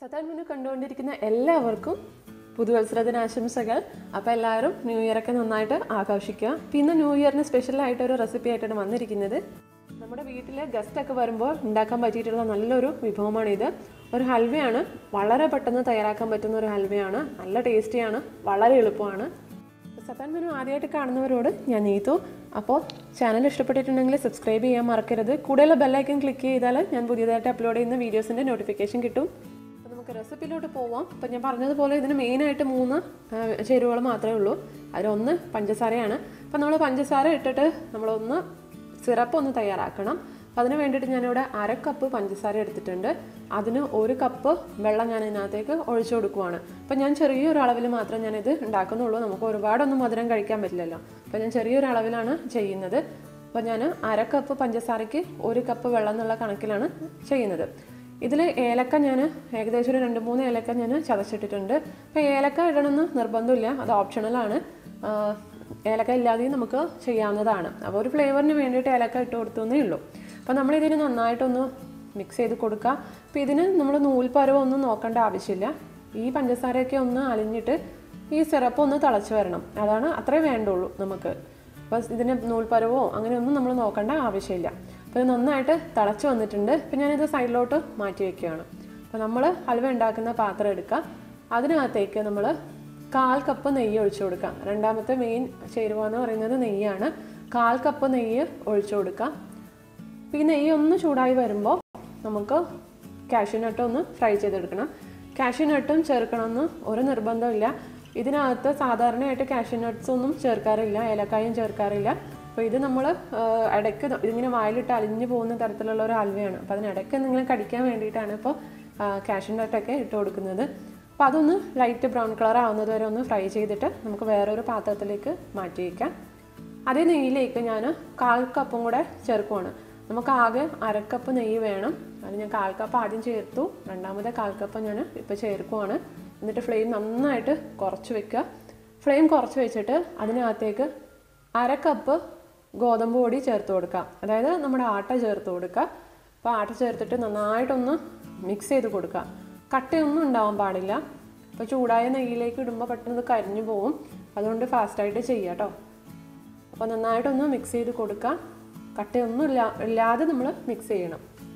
സത്താൻ menu കണ്ടുകൊണ്ടിരിക്കുന്ന എല്ലാവർക്കും പുതുവത്സര ദിനാശംസകൾ അപ്പോൾ എല്ലാവരും ന്യൂ ഇയർ ഒക്കെ നന്നായിട്ട് ആഘോഷിക്കുക പിന്നെ ന്യൂ ഇയറിന് സ്പെഷ്യലായിട്ട് ഒരു റെസിപ്പി ആയിട്ടാണ് വന്നിരിക്കുന്നത് നമ്മുടെ വീട്ടിൽ ഗസ്റ്റ് ഒക്കെ വരുമ്പോൾ ഉണ്ടാക്കാൻ പറ്റിയിട്ടുള്ള നല്ലൊരു വിഭവമാണ് ഇത് ഒരു ഹൽവയാണ് വളരെ പെട്ടെന്ന് തയ്യാറാക്കാൻ പറ്റുന്ന ഒരു ഹൽവയാണ് നല്ല ടേസ്റ്റിയാണ് വളരെ എളുപ്പമാണ് സത്താൻ മെനു ആദ്യമായിട്ട് കാണുന്നവരോട് ഞാൻ നീതു അപ്പോൾ ചാനൽ ഇഷ്ടപ്പെട്ടിട്ടുണ്ടെങ്കിൽ സബ്സ്ക്രൈബ് ചെയ്യാൻ മറക്കരുത് കൂടെയുള്ള ബെല്ലൈക്കൻ ക്ലിക്ക് ചെയ്താൽ ഞാൻ പുതിയതായിട്ട് അപ്ലോഡ് ചെയ്യുന്ന വീഡിയോസിൻ്റെ നോട്ടിഫിക്കേഷൻ കിട്ടും അപ്പോൾ നമുക്ക് റെസിപ്പിയിലോട്ട് പോവാം അപ്പോൾ ഞാൻ പറഞ്ഞതുപോലെ ഇതിന് മെയിനായിട്ട് മൂന്ന് ചേരുവകൾ മാത്രമേ ഉള്ളൂ അതിലൊന്ന് പഞ്ചസാരയാണ് അപ്പോൾ നമ്മൾ പഞ്ചസാര ഇട്ടിട്ട് നമ്മളൊന്ന് സിറപ്പ് ഒന്ന് തയ്യാറാക്കണം അപ്പോൾ അതിന് വേണ്ടിയിട്ട് ഞാനിവിടെ അര കപ്പ് പഞ്ചസാര എടുത്തിട്ടുണ്ട് അതിന് ഒരു കപ്പ് വെള്ളം ഞാൻ ഇതിനകത്തേക്ക് ഒഴിച്ചു കൊടുക്കുവാണ് അപ്പോൾ ഞാൻ ചെറിയൊരു അളവിൽ മാത്രമേ ഞാനിത് ഉണ്ടാക്കുന്നുള്ളൂ നമുക്ക് ഒരുപാടൊന്നും മധുരം കഴിക്കാൻ പറ്റില്ലല്ലോ അപ്പോൾ ഞാൻ ചെറിയൊരു അളവിലാണ് ചെയ്യുന്നത് അപ്പോൾ ഞാൻ അര കപ്പ് പഞ്ചസാരയ്ക്ക് ഒരു കപ്പ് വെള്ളം എന്നുള്ള കണക്കിലാണ് ചെയ്യുന്നത് ഇതിൽ ഏലക്ക ഞാൻ ഏകദേശം ഒരു രണ്ട് മൂന്ന് ഏലക്ക ഞാൻ ചതച്ചിട്ടിട്ടുണ്ട് അപ്പോൾ ഏലക്ക ഇടണമെന്ന് നിർബന്ധമില്ല അത് ഓപ്ഷണലാണ് ആഹ് ഏലക്ക ഇല്ലാതെയും നമുക്ക് ചെയ്യാവുന്നതാണ് അപ്പോൾ ഒരു ഫ്ലേവറിന് വേണ്ടിയിട്ട് ഏലക്ക ഇട്ട് കൊടുത്തേ ഉള്ളൂ അപ്പോൾ നമ്മളിതിന് നന്നായിട്ടൊന്ന് മിക്സ് ചെയ്ത് കൊടുക്കുക അപ്പോൾ ഇതിന് നമ്മൾ നൂൽപ്പരവോ ഒന്നും നോക്കേണ്ട ആവശ്യമില്ല ഈ പഞ്ചസാരയൊക്കെ ഒന്ന് അലിഞ്ഞിട്ട് ഈ സിറപ്പ് ഒന്ന് തിളച്ച് വരണം അതാണ് അത്രേ വേണ്ടുള്ളൂ നമുക്ക് അപ്പോൾ ഇതിന് നൂൽപ്പരവോ അങ്ങനെയൊന്നും നമ്മൾ നോക്കേണ്ട ആവശ്യമില്ല അപ്പോൾ ഇത് നന്നായിട്ട് തിളച്ച് വന്നിട്ടുണ്ട് അപ്പോൾ ഞാനിത് സൈഡിലോട്ട് മാറ്റി വെക്കുകയാണ് അപ്പോൾ നമ്മൾ ഹൽവ ഉണ്ടാക്കുന്ന പാത്രം എടുക്കുക അതിനകത്തേക്ക് നമ്മൾ കാൽ കപ്പ് നെയ്യ് ഒഴിച്ചു കൊടുക്കാം രണ്ടാമത്തെ മെയിൻ ചേരുവ എന്ന് പറയുന്നത് നെയ്യാണ് കാൽ കപ്പ് നെയ്യ് ഒഴിച്ചു കൊടുക്കാം അപ്പോൾ ഈ നെയ്യ് ഒന്ന് ചൂടായി വരുമ്പോൾ നമുക്ക് കാഷ്യൂ നട്ട് ഒന്ന് ഫ്രൈ ചെയ്തെടുക്കണം കാഷ്യൂ നട്ടും ചേർക്കണമെന്ന് ഒരു നിർബന്ധമില്ല ഇതിനകത്ത് സാധാരണയായിട്ട് കാഷ്യൂ നട്ട്സ് ഒന്നും ചേർക്കാറില്ല ഏലക്കായും ചേർക്കാറില്ല അപ്പോൾ ഇത് നമ്മൾ ഇടയ്ക്ക് ഇതിങ്ങനെ വായിലിട്ട് അലിഞ്ഞു പോകുന്ന തരത്തിലുള്ള ഒരു ഹൽവയാണ് അപ്പോൾ അതിനിടയ്ക്ക് എന്തെങ്കിലും കടിക്കാൻ വേണ്ടിയിട്ടാണ് ഇപ്പോൾ കാഷ്യൂ നട്ടൊക്കെ ഇട്ട് കൊടുക്കുന്നത് അപ്പോൾ അതൊന്ന് ലൈറ്റ് ബ്രൗൺ കളർ ആവുന്നത് വരെ ഒന്ന് ഫ്രൈ ചെയ്തിട്ട് നമുക്ക് വേറൊരു പാത്രത്തിലേക്ക് മാറ്റി വയ്ക്കാം അതേ നെയ്യിലേക്ക് ഞാൻ കാൽ കപ്പും കൂടെ ചേർക്കുവാണ് നമുക്ക് ആകെ അരക്കപ്പ് നെയ്യ് വേണം അത് ഞാൻ കാൽ കപ്പ് ആദ്യം ചേർത്തു രണ്ടാമത്തെ കാൽ കപ്പ് ഞാൻ ഇപ്പോൾ ചേർക്കുവാണ് എന്നിട്ട് ഫ്ലെയിം നന്നായിട്ട് കുറച്ച് വെക്കുക ഫ്ലെയിം കുറച്ച് വെച്ചിട്ട് അതിനകത്തേക്ക് അര കപ്പ് ഗോതമ്പ് പൊടി ചേർത്ത് കൊടുക്കുക അതായത് നമ്മുടെ ആട്ട ചേർത്ത് കൊടുക്കുക അപ്പോൾ ആട്ട ചേർത്തിട്ട് നന്നായിട്ടൊന്ന് മിക്സ് ചെയ്ത് കൊടുക്കുക കട്ടയൊന്നും ഉണ്ടാവാൻ പാടില്ല അപ്പോൾ ചൂടായ നെയ്യിലേക്ക് ഇടുമ്പോൾ പെട്ടെന്ന് കരിഞ്ഞു പോവും അതുകൊണ്ട് ഫാസ്റ്റായിട്ട് ചെയ്യുക കേട്ടോ അപ്പോൾ നന്നായിട്ടൊന്ന് മിക്സ് ചെയ്ത് കൊടുക്കുക കട്ടയൊന്നും ഇല്ല ഇല്ലാതെ നമ്മൾ മിക്സ് ചെയ്യണം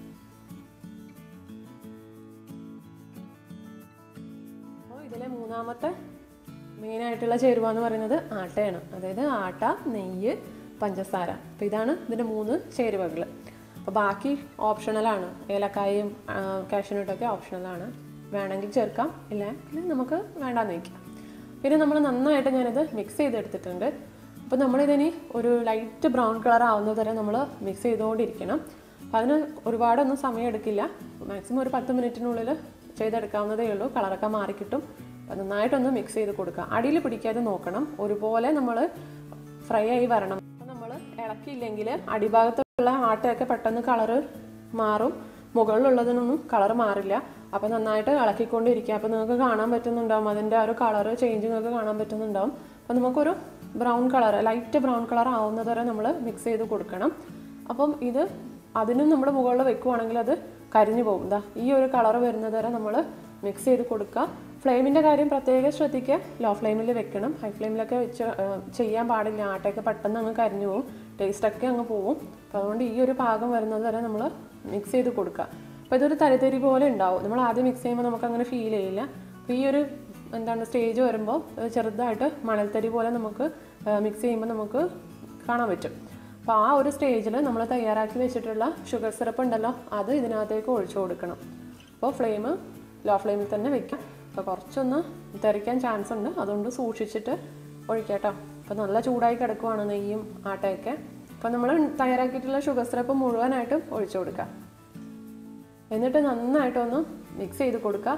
അപ്പോൾ ഇതിലെ മൂന്നാമത്തെ മെയിനായിട്ടുള്ള ചേരുവ എന്ന് പറയുന്നത് ആട്ടയാണ് അതായത് ആട്ട നെയ്യ് പഞ്ചസാര അപ്പോൾ ഇതാണ് ഇതിൻ്റെ മൂന്ന് ചേരുവകൾ അപ്പോൾ ബാക്കി ഓപ്ഷണലാണ് ഏലക്കായും കാഷ്യൂനട്ടൊക്കെ ഓപ്ഷണലാണ് വേണമെങ്കിൽ ചേർക്കാം ഇല്ലെങ്കിൽ നമുക്ക് വേണ്ടാന്ന് വയ്ക്കാം പിന്നെ നമ്മൾ നന്നായിട്ട് ഞാനിത് മിക്സ് ചെയ്തെടുത്തിട്ടുണ്ട് അപ്പോൾ നമ്മളിതിനി ഒരു ലൈറ്റ് ബ്രൗൺ കളർ ആവുന്നത് വരെ നമ്മൾ മിക്സ് ചെയ്തുകൊണ്ടിരിക്കണം അപ്പോൾ അതിന് ഒരുപാടൊന്നും സമയം എടുക്കില്ല മാക്സിമം ഒരു പത്ത് മിനിറ്റിനുള്ളിൽ ചെയ്തെടുക്കാവുന്നതേ ഉള്ളൂ കളറൊക്കെ മാറിക്കിട്ടും അപ്പോൾ നന്നായിട്ടൊന്ന് മിക്സ് ചെയ്ത് കൊടുക്കുക അടിയിൽ പിടിക്കാതെ നോക്കണം ഒരുപോലെ നമ്മൾ ഫ്രൈ ആയി വരണം അപ്പോൾ നമ്മൾ ഇളക്കിയില്ലെങ്കിൽ അടിഭാഗത്തുള്ള ആട്ടയൊക്കെ പെട്ടെന്ന് കളറ് മാറും മുകളിലുള്ളതിനൊന്നും കളർ മാറില്ല അപ്പോൾ നന്നായിട്ട് ഇളക്കിക്കൊണ്ടിരിക്കുക അപ്പോൾ നിങ്ങൾക്ക് കാണാൻ പറ്റുന്നുണ്ടാവും അതിൻ്റെ ആ ഒരു കളർ ചേഞ്ച് നിങ്ങൾക്ക് കാണാൻ പറ്റുന്നുണ്ടാവും അപ്പോൾ നമുക്കൊരു brown colour light brown colour ആവുന്നത് വരെ നമ്മൾ മിക്സ് ചെയ്ത് കൊടുക്കണം അപ്പം ഇത് അതിനും നമ്മൾ മുകളിൽ വെക്കുവാണെങ്കിൽ അത് കരിഞ്ഞു പോകും ദാ ഈ ഒരു കളർ വരുന്നത് വരെ നമ്മൾ മിക്സ് ചെയ്ത് കൊടുക്കുക ഫ്ലെയിമിൻ്റെ കാര്യം പ്രത്യേകം ശ്രദ്ധിക്കുക ലോ ഫ്ലെയിമിൽ വെക്കണം ഹൈ ഫ്ലെയിമിലൊക്കെ വെച്ച് ഏഹ്, ചെയ്യാൻ പാടില്ല ആട്ടയൊക്കെ പെട്ടെന്ന് അങ്ങ് കരിഞ്ഞു പോകും ടേസ്റ്റൊക്കെ അങ്ങ് പോവും അപ്പോൾ അതുകൊണ്ട് ഈ ഒരു പാകം വരുന്നത് വരെ നമ്മൾ മിക്സ് ചെയ്ത് കൊടുക്കുക അപ്പോൾ ഇതൊരു തരിതരി പോലെ ഉണ്ടാവും നമ്മൾ ആദ്യം മിക്സ് ചെയ്യുമ്പോൾ നമുക്ക് അങ്ങനെ ഫീൽ ചെയ്യില്ല അപ്പോൾ ഈ ഒരു എന്താണ് സ്റ്റേജ് വരുമ്പോൾ ഏഹ്, ചെറുതായിട്ട് മണൽത്തരി പോലെ നമുക്ക് മിക്സ് ചെയ്യുമ്പോൾ നമുക്ക് കാണാൻ പറ്റും അപ്പോൾ ആ ഒരു സ്റ്റേജിൽ നമ്മൾ തയ്യാറാക്കി വെച്ചിട്ടുള്ള ഷുഗർ സിറപ്പ് ഉണ്ടല്ലോ അത് ഇതിനകത്തേക്ക് ഒഴിച്ചു കൊടുക്കണം അപ്പോൾ ഫ്ലെയിം ലോ ഫ്ലെയിമിൽ തന്നെ വെക്കാം അപ്പോൾ കുറച്ചൊന്ന് തെറിക്കാൻ ചാൻസ് ഉണ്ട് അതുകൊണ്ട് സൂക്ഷിച്ചിട്ട് ഒഴിക്കാം കേട്ടോ അപ്പോൾ നല്ല ചൂടായി കിടക്കുവാണ് നെയ്യും ആട്ടയൊക്കെ അപ്പോൾ നമ്മൾ തയ്യാറാക്കിയിട്ടുള്ള ഷുഗർ സിറപ്പ് മുഴുവനായിട്ടും ഒഴിച്ചു കൊടുക്കുക എന്നിട്ട് നന്നായിട്ടൊന്ന് മിക്സ് ചെയ്ത് കൊടുക്കുക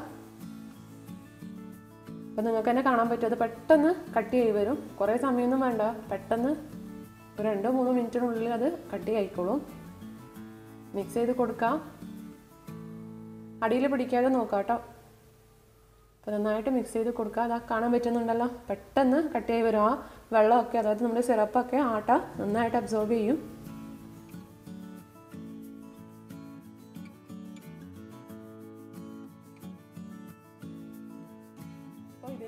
അപ്പോൾ നിങ്ങൾക്ക് തന്നെ കാണാൻ പറ്റും അത് പെട്ടെന്ന് കട്ട് ചെയ്ത് വരും കുറേ സമയമൊന്നും വേണ്ട പെട്ടെന്ന് ഒരു രണ്ടോ മൂന്നോ മിനിറ്റിനുള്ളിൽ അത് കട്ട് ആയിക്കോളും മിക്സ് ചെയ്ത് കൊടുക്കാം അടിയിൽ പിടിക്കാതെ നോക്കാം കേട്ടോ അപ്പോൾ നന്നായിട്ട് മിക്സ് ചെയ്ത് കൊടുക്കുക അതാ കാണാൻ പറ്റുന്നുണ്ടല്ലോ പെട്ടെന്ന് കട്ട് ചെയ്ത് വരും ആ വെള്ളമൊക്കെ അതായത് നമ്മുടെ സിറപ്പൊക്കെ ആട്ട നന്നായിട്ട് അബ്സോർബ് ചെയ്യും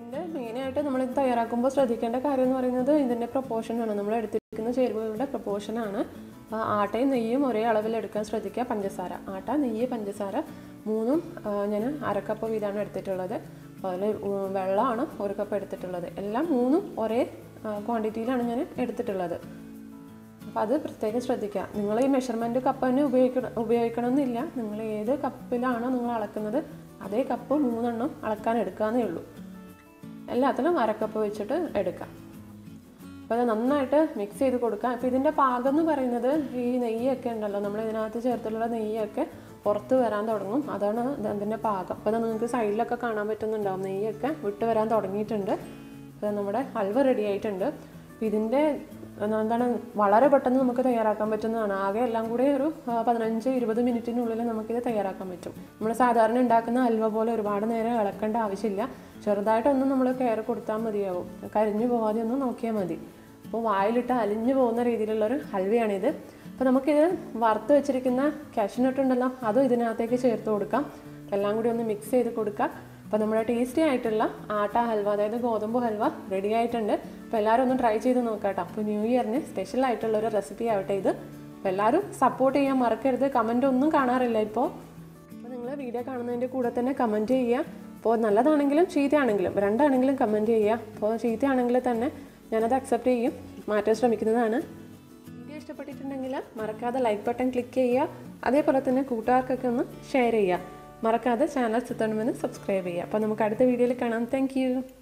ഇതിൻ്റെ മെയിനായിട്ട് നമ്മൾ ഇത് തയ്യാറാക്കുമ്പോൾ ശ്രദ്ധിക്കേണ്ട കാര്യം എന്ന് പറയുന്നത് ഇതിൻ്റെ പ്രൊപ്പോർഷനാണ് നമ്മൾ എടുത്തിരിക്കുന്ന ചേരുവകളുടെ പ്രൊപ്പോർഷനാണ് ആ, ആട്ടയും നെയ്യും ഒരേ അളവിൽ എടുക്കാൻ ശ്രദ്ധിക്കുക പഞ്ചസാര ആട്ട നെയ്യ് പഞ്ചസാര മൂന്നും ആ, ഞാൻ അരക്കപ്പ് വീതമാണ് എടുത്തിട്ടുള്ളത് അതിൽ വെള്ളമാണ് ഒരു കപ്പ് എടുത്തിട്ടുള്ളത് എല്ലാം മൂന്നും ഒരേ ക്വാണ്ടിറ്റിയിലാണ് ഞാൻ എടുത്തിട്ടുള്ളത് അപ്പോൾ അത് പ്രത്യേകം ശ്രദ്ധിക്കുക നിങ്ങൾ ഈ മെഷർമെൻറ്റ് കപ്പ് തന്നെ ഉപയോഗിക്കണം ഉപയോഗിക്കണമെന്നില്ല നിങ്ങൾ ഏത് കപ്പിലാണോ നിങ്ങൾ അളക്കുന്നത് അതേ കപ്പ് മൂന്നെണ്ണം അളക്കാൻ എടുക്കാന്നേ ഉള്ളൂ എല്ലാത്തിലും അരക്കപ്പ് വെച്ചിട്ട് എടുക്കാം അപ്പോൾ അത് നന്നായിട്ട് മിക്സ് ചെയ്ത് കൊടുക്കാം അപ്പോൾ ഇതിൻ്റെ പാകം എന്ന് പറയുന്നത് ഈ നെയ്യൊക്കെ ഉണ്ടല്ലോ നമ്മൾ ഇതിനകത്ത് ചേർത്തിട്ടുള്ള നെയ്യൊക്കെ പുറത്ത് വരാൻ തുടങ്ങും അതാണ് ഇത് അതിൻ്റെ പാകം അപ്പോൾ അത് നിങ്ങൾക്ക് സൈഡിലൊക്കെ കാണാൻ പറ്റുന്നുണ്ടാവും നെയ്യൊക്കെ വിട്ട് വരാൻ തുടങ്ങിയിട്ടുണ്ട് അപ്പോൾ നമ്മുടെ ഹൽവ റെഡി ആയിട്ടുണ്ട് അപ്പോൾ ഇതിൻ്റെ എന്താണ് വളരെ പെട്ടെന്ന് നമുക്ക് തയ്യാറാക്കാൻ പറ്റുന്നതാണ് ആകെ എല്ലാം കൂടി ഒരു ആ, പതിനഞ്ച് ഇരുപത് മിനിറ്റിനുള്ളിൽ നമുക്കിത് തയ്യാറാക്കാൻ പറ്റും നമ്മൾ സാധാരണ ഉണ്ടാക്കുന്ന ഹൽവ പോലെ ഒരുപാട് നേരം ഇളക്കേണ്ട ആവശ്യമില്ല ചെറുതായിട്ടൊന്നും നമ്മൾ കെയർ കൊടുത്താൽ മതിയാവും കരിഞ്ഞു പോകാതെ ഒന്ന് നോക്കിയാൽ മതി അപ്പോൾ വായിലിട്ട് അലിഞ്ഞു പോകുന്ന രീതിയിലുള്ളൊരു ഹൽവയാണിത് അപ്പോൾ നമുക്കിത് വറുത്ത് വെച്ചിരിക്കുന്ന കാഷ്നട്ട് ഉണ്ടല്ലോ അതും ഇതിനകത്തേക്ക് ചേർത്ത് കൊടുക്കാം എല്ലാം കൂടി ഒന്ന് മിക്സ് ചെയ്ത് കൊടുക്കാം അപ്പോൾ നമ്മുടെ ടേസ്റ്റി ആയിട്ടുള്ള ആട്ട ഹൽവ അതായത് ഗോതമ്പ് ഹൽവ റെഡി ആയിട്ടുണ്ട് അപ്പോൾ എല്ലാവരും ഒന്ന് ട്രൈ ചെയ്ത് നോക്കാട്ടോ അപ്പോൾ ന്യൂ ഇയറിന് സ്പെഷ്യൽ ആയിട്ടുള്ള ഒരു റെസിപ്പി ആവട്ടെ ഇത് അപ്പോൾ എല്ലാവരും സപ്പോർട്ട് ചെയ്യാൻ മറക്കരുത് കമൻ്റ് ഒന്നും കാണാറില്ല ഇപ്പോൾ അപ്പോൾ നിങ്ങൾ വീഡിയോ കാണുന്നതിൻ്റെ കൂടെ തന്നെ കമൻറ്റ് ചെയ്യുക അപ്പോൾ നല്ലതാണെങ്കിലും ചീത്തയാണെങ്കിലും രണ്ടാണെങ്കിലും കമൻറ്റ് ചെയ്യുക അപ്പോൾ ചീത്തയാണെങ്കിൽ തന്നെ ഞാനത് അക്സെപ്റ്റ് ചെയ്യും മാറ്റാൻ ശ്രമിക്കുന്നതാണ് വീഡിയോ ഇഷ്ടപ്പെട്ടിട്ടുണ്ടെങ്കിൽ മറക്കാതെ ലൈക്ക് ബട്ടൺ ക്ലിക്ക് ചെയ്യുക അതേപോലെ തന്നെ കൂട്ടുകാർക്കൊക്കെ ഒന്ന് ഷെയർ ചെയ്യുക മറക്കാതെ ചാനൽ സുത്തണമെന്ന് സബ്സ്ക്രൈബ് ചെയ്യുക അപ്പോൾ നമുക്ക് അടുത്ത വീഡിയോയിൽ കാണാം താങ്ക്